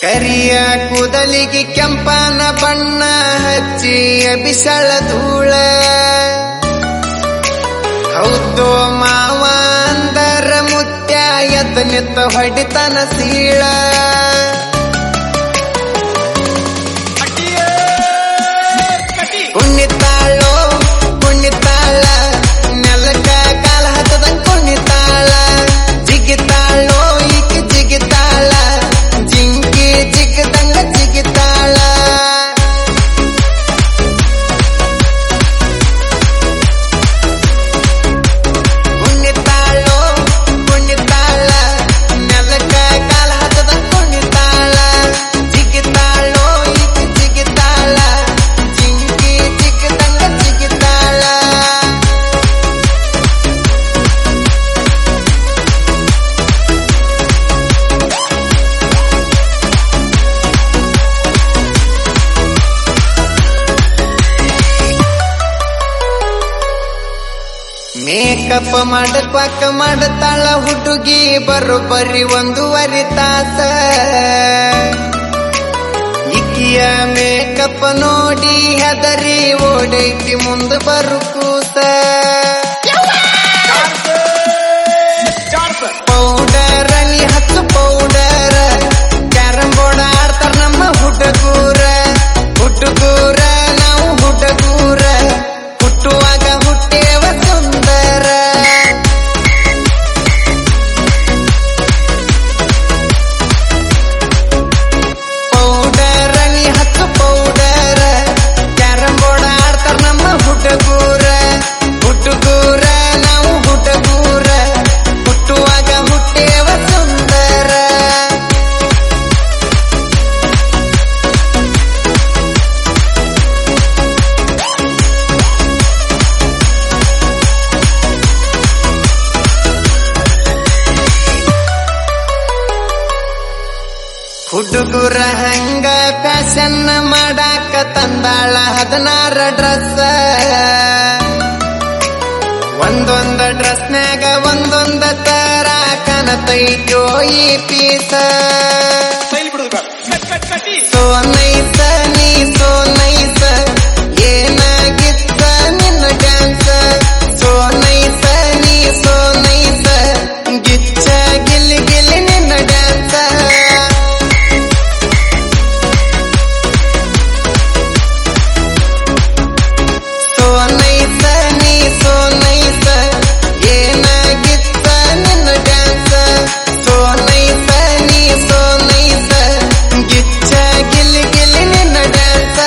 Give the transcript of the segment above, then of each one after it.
ಕರಿಯ ಕೂದಲಿಗೆ ಕೆಂಪನ ಬಣ್ಣ ಹಚ್ಚಿ ಬಿಸಳ ಧೂಳ ಹೌದು ಮಾವ ಅಂದರ ಮುತ್ಯ ಎತ್ತ ನಿತ್ತ ಹೊಡಿತನ ಸೀಳ ಕುಣಿತಾಳೋ ಕುಣಿತಾಳ ನೆಲಕ ಕಾಲ ಹತ್ತದಂಗ್ ಕುಣಿತಾಳ ಜಿಗಿತಾಳೋ ಈಕಿ ಜಿಗಿತಾಳ ಜಿಂಕಿ ಜಿಗದಂಗ ಜಿಗಿತಾಳ ಕುಣಿತಾಳೋ ಕುಣಿತಾಳ ನೆಲಕ ಕಾಲ ಹತ್ತದಂಗ್ ಕುಣಿತಾಳ ಜಿಗಿತಾಳೋ ಈಕಿ ಜಿಗಿತಾಳ ಜಿಂಕಿ ಜಿಗದಂಗ ಜಿಗಿತಾಳ ಮೇಕಪ್ ಮಾಡಕ್ವಾಕ ಮಾಡತಾಳ ಹುಡುಗಿ ಬರೋಬ್ಬರಿ ಒಂದೂವರೆ ತಾಸ ಇಕ್ಕಿಯ ಮೇಕಪ್ ನೋಡಿ ಹೆದರಿ ಓಡೈತಿ ಮುಂದ ಬರು ಕೂಸ ಪೌಡರ್ ನೀ ಹತ್ತು ಪೌಡರ್ ಕ್ಯಾರಂ ಬೋರ್ಡ್ ಆಡ್ತಾರ ನಮ್ಮ ಹುಡುಗೂರ ಹುಡುಗೂರ ನಾವು ಹುಡುಗೂರ ಹುಟ್ಟುವಾಗ ಹುಟ್ಟೇವ ಸುಂದರ ಪೌಡರ್ ನೀ ಹತ್ತು ಪೌಡರ್ ಕ್ಯಾರಂ ಬೋರ್ಡ್ ಆಡ್ತಾರ ನಮ್ಮ ಹುಡುಗೂರ ಹುಡುಗೂರ ನಾವು ಹುಡುಗೂರ ಹುಟ್ಟುವಾಗ ಹುಟ್ಟೇವ ಸುಂದರ ಹುಡುಗುರ ಹಂಗ ಫ್ಯಾಷನ್ ಮಾಡಾಕ ತಂದಾಳ ಹದಿನಾರ ಡ್ರೆಸ್ ಒಂದೊಂದ ಡ್ರೆಸ್ನ್ಯಾಗ ಒಂದೊಂದ ತರ ಕನತೈತೋ ಈ ಪೀಸ ಸೋ ನೈಸ ನೀ ಸೋ ನೈಸ ಏನಾಗಿತ್ತ ನಿನ್ನ ಡ್ಯಾನ್ಸ್ ಸೋ ನೈಸ ನೀ ಸೋ ನೈಸ ಗಿಚ್ಚ ಗಿಲ್ಲಿ ಗಿಲ್ಲಿ ನಿನ್ನ ಡ್ಯಾನ್ಸ್ ಸೋ ನೈಸ ನೀ ಸೋ ನೈಸ ಏನಾಗಿತ್ತ ನಿನ್ನ ಡ್ಯಾನ್ಸ್ ಸೋ ನೈಸ ನೀ ಸೋ ನೈಸ ಗಿಚ್ಚ ಗಿಲ್ಲಿ ಗಿಲ್ಲಿ ನಿನ್ನ ಡ್ಯಾನ್ಸ್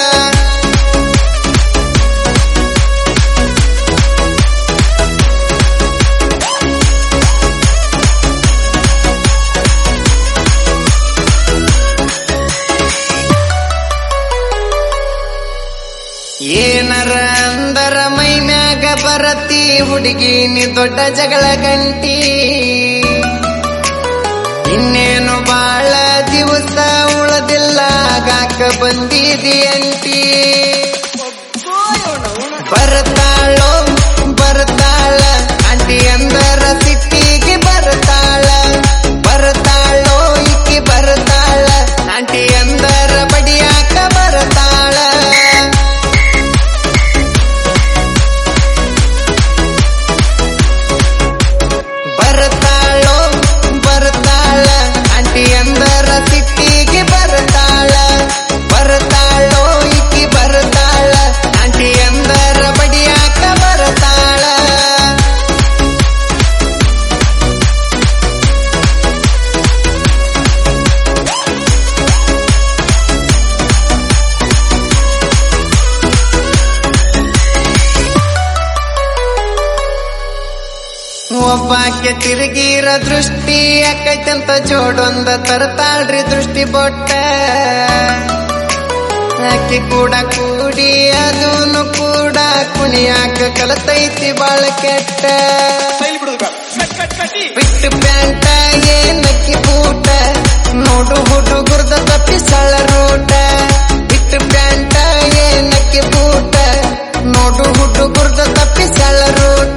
ಏನರ ಅಂದರ ಮೈ ಮ್ಯಾಗ ಬರತಿ ಹುಡುಗಿ ನೀ ದೊಡ್ಡ ಜಗಳ ಗಂಟಿ ಇನ್ನೇನು ಬಾಳ ದಿವಸ ಉಳದಿಲ್ಲ ಗಾಕ ಬಂದಿದಿ ಅಂಟಿ ಬರ್ತಾಳೋ ಬರ್ತಾಳ ಆಂಟಿ ಅಂದರ ಸಿಟ್ಟಿಗೆ ಬರ್ತಾಳ ಬರ್ತಾಳೋ ಇಕ್ಕಿ ಬರ್ತಾಳ ಆಂಟಿ ಅಂದರ ಬಡಿಯಾಕ ಬರ್ತಾಳ ಬರ್ತಾಳೋ ಬರ್ತಾಳ ಆಂಟಿ ಅಂದರ ಸಿಟ್ಟಿಗೆ ಬರ್ತಾಳ ಬರ್ತಾಳೋ ಇಕ್ಕಿ ಬರ್ತಾಳ ಆಂಟಿ ಅಂದರ ಬಡಿಯಾಕ ಬರ್ತಾಳ ಒಬ್ಬಾಕೆ ತಿರುಗಿರ ದೃಷ್ಟಿ ಯಾಕೈತಂತ ಜೋಡೊಂದ ತರ್ತಾಳ್ರಿ ದೃಷ್ಟಿ ಬೊಟ್ಟ ಆಕೆ ಕೂಡ ಕೂಡಿ ಅದೂನು ಕೂಡ ಕುಣಿಯಾಕ ಕಲತೈತಿ ಬಾಳ ಕೆಟ್ಟ ಬಿಟ್ಟು ಪ್ಯಾಂಟ ಏನಕ್ಕಿ ಬೂಟ ನೋಡು ಹುಡುಗುರ್ದ ತಪ್ಪಿಸಳ ರೂಟ ಬಿಟ್ಟು ಪ್ಯಾಂಟ ಏನಕ್ಕಿ ಬೂಟ ನೋಡು ಹುಡುಗುರ್ದ ತಪ್ಪಿಸಳ ರೂಟ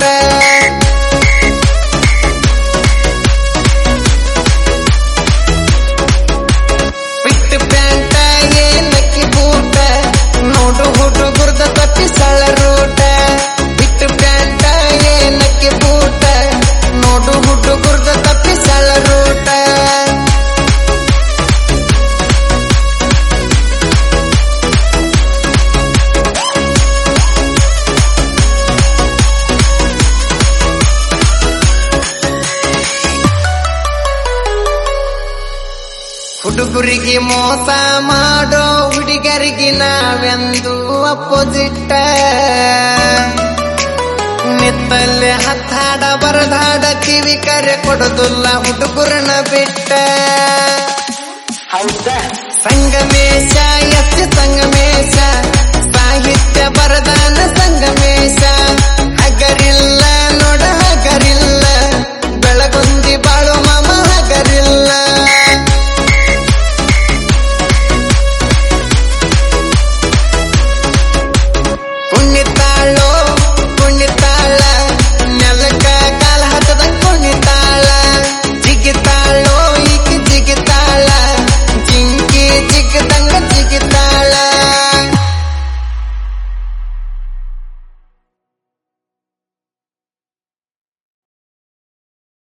ಹುಡುಗರಿಗೆ ಮೋಸ ಮಾಡೋ ಹುಡುಗರಿಗೆ ನಾವೆಂದು ಅಪೋಸಿಟ್ ನಿತ್ತಲ್ಲಿ ಹತ್ತಾಡ ಬರದಾಡ ಕಿವಿ ಕರೆ ಕೊಡೋದಿಲ್ಲ ಹುಡುಗರನ್ನ ಬಿಟ್ಟ ಸಂಗಮೇಶ ಎಸ್ ಸಂಗಮೇಶ ಸಾಹಿತ್ಯ ಬರದಾನ ಸಂಗಮೇಶ ಹಗರಿಲ್ಲ